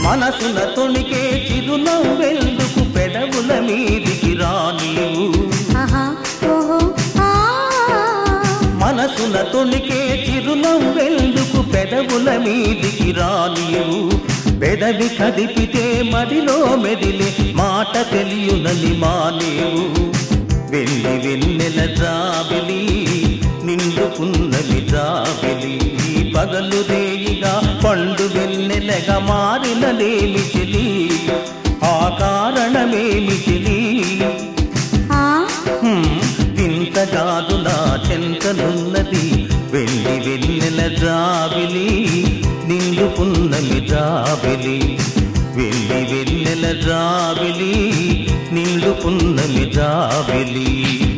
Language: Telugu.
మనసున తొణికే చిరునవ్వెందుకు పెదవుల మీదికి రానివు ఆహా ఓహో ఆ మనసున తొణికే చిరునవ్వెందుకు పెదవుల మీదికి రానివు పెదవి కదిపితే మదిలో మెదిలే మాట తెలియునని మానేవు వెళ్ళి వెన్నెల జాబిలి నిండుకున్నవి జాబిలి పగలు రేయిగా పండు వెన్నెలగా మారినదేమి చెలి ఆ కారణమేమి చెలి ఆ హ్మ్, వింత కాదు నా చెంతనున్నది వెళ్ళి వెన్నెల జాబిలి నిండుకున్నమి జాబిలి వెళ్ళి వెన్నెల జాబిలి నిండుకున్నమి జాబిలి